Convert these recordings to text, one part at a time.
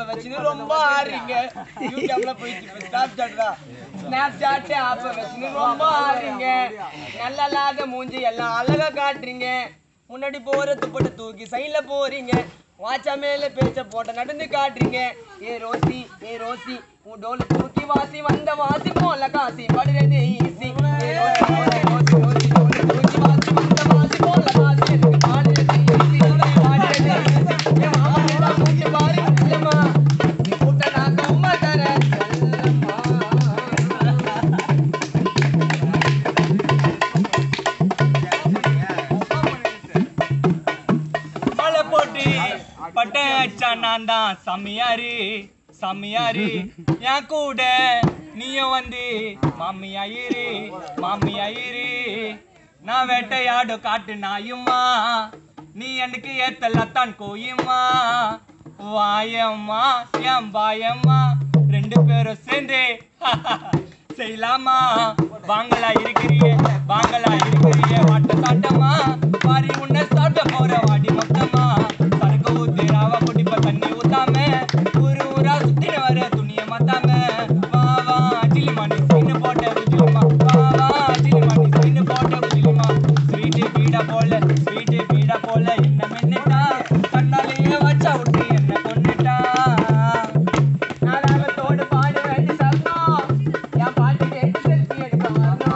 ஆப்ப வச்சுன்னு ரொம்ப ஆடுறீங்க யூடியூப்ல போயிட்டு ஸ்னாப் சாட்ரா ஸ்னாப் சாட் ஆப்ப வச்சுன்னு ரொம்ப ஆடுறீங்க நல்ல இல்லாத மூஞ்சி எல்லாம் அழகா காட்டுறீங்க முன்னாடி போற துப்பட்ட தூக்கி சைட்ல போறீங்க வாச்சா மேல பேச்ச போட்ட நடந்து காட்டுறீங்க ஏ ரோசி ஏ ரோசி உன் டோல தூக்கி வாசி வந்த வாசி போல காசி படுறது ஈசி ஏ ரோசி ரோசி ரோசி ரோசி டோல தூக்கி வாசி வந்த வாசி போல காசி எனக்கு பாடுறது ஈசி பாடுறது ஈசி ஏ மாமா நிலா மூஞ்சி பாரு இல்லம்மா நீ கூட்ட நான் கம்மா தரேன் செல்லம்மா மலை போட்டு பட்டை அடிச்சா நான் தான் சமையாரு சமையாரு என் கூட நீயும் வந்து மாமியாயிரு மாமியாயிரு நான் வேட்டையாடு காட்டு நாயுமா நீ எனக்கு ஏத்தலத்தான் கோயுமா வாயம்மா என் பாயம்மா ரெண்டு பேரும் சேர்ந்து செய்யலாமா வாங்களா இருக்கிறிய வாங்களா இருக்கிறிய வாட்ட சாட்டமா பாரி உன்னை சாட்ட போற வாடி மொத்தமா சரக்கு ஊத்தி ராவா குடிப்ப தண்ணி ஊத்தாம ஊரு ஊரா சுத்தின வர துணிய மாத்தாம வா வா அச்சிலி மணி சீனு போட்ட உஜிலிமா வா வா அச்சிலி மணி சீனு போட்ட உஜிலிமா ஸ்வீட்டு பீடா போல ஸ்வீட்டு பீடா போல என்ன மின்னுட்டா கண்ணாலேயே வச்சா விட்டு என்ன கொண்டுட்டா நாடகத்தோடு பாட வேண்டி சரணம் என் பாட்டு கேட்டு செல்ஃபி எடுக்க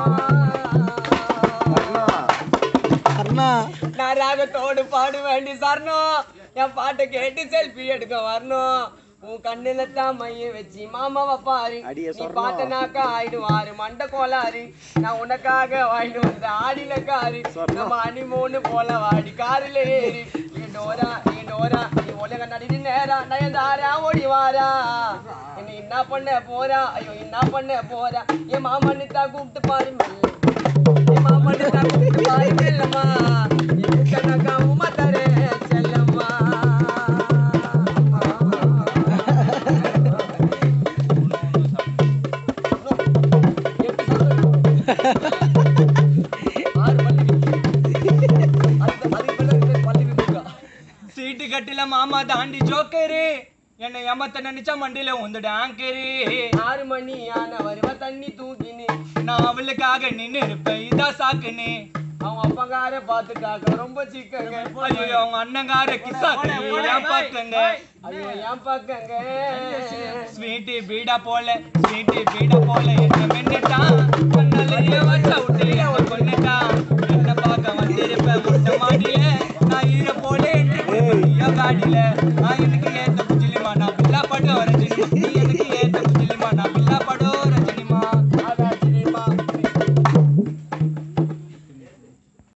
வரணும் நான் ராகத்தோடு பாட வேண்டி சரணம் என் பாட்டை கேட்டு செல்ஃபி எடுக்க வரணும் உன் கண்ணுல தான் மைய வச்சு மாமாவை பாரு நீ பாட்டனாக்கா ஆயிடுவாரு மண்டை கோளாறு நான் உனக்காக வாங்கிட்டு வந்த ஆடில காரு நம்ம அனிமோன்னு போல வாடி காருல ஏறி நீ டோரா நீ டோரா நீ உலக நடிட்டு நேரா நயன்தாரா ஓடி வாரா என்ன என்ன பண்ண போறா ஐயோ என்ன பண்ண போறா என் மாமன்னு தான் கூப்பிட்டு பாரு மெல்ல என் மாமன்னு தான் கூப்பிட்டு பாரு மெல்லம்மா என் கண்ணக்கா உமா தரே செல்லம்மா எப்படி சொல்றது? ஆறு பல்லவி. அடுத்த அதுக்கு மேல இருக்கிற பல்லவி புக்கா. சீட்டு கட்டில மாமா தாண்டி ஜோக்கரு என்னை ஏமாத்த நினைச்சா மண்டியில உந்துட ஆங்கரு ஆறு மணி ஆன வருவ தண்ணி தூக்கினு நான் அவளுக்காக நின்னு இருப்பேன் இதா சாக்குன்னு அவங்க அப்பங்கார பாத்துக்காக ரொம்ப சிக்கங்க ஐயோ அவங்க அண்ணங்கார கிசாக்கு ஏன் பாக்குங்க ஐயோ ஏன் பாக்கங்க ஸ்வீட்டு பீடா போல ஸ்வீட்டு பீடா போல என்ன மின்னுட்டான் கண்ணாலேயே வச்சா விட்டு என்ன கொன்னுட்டான்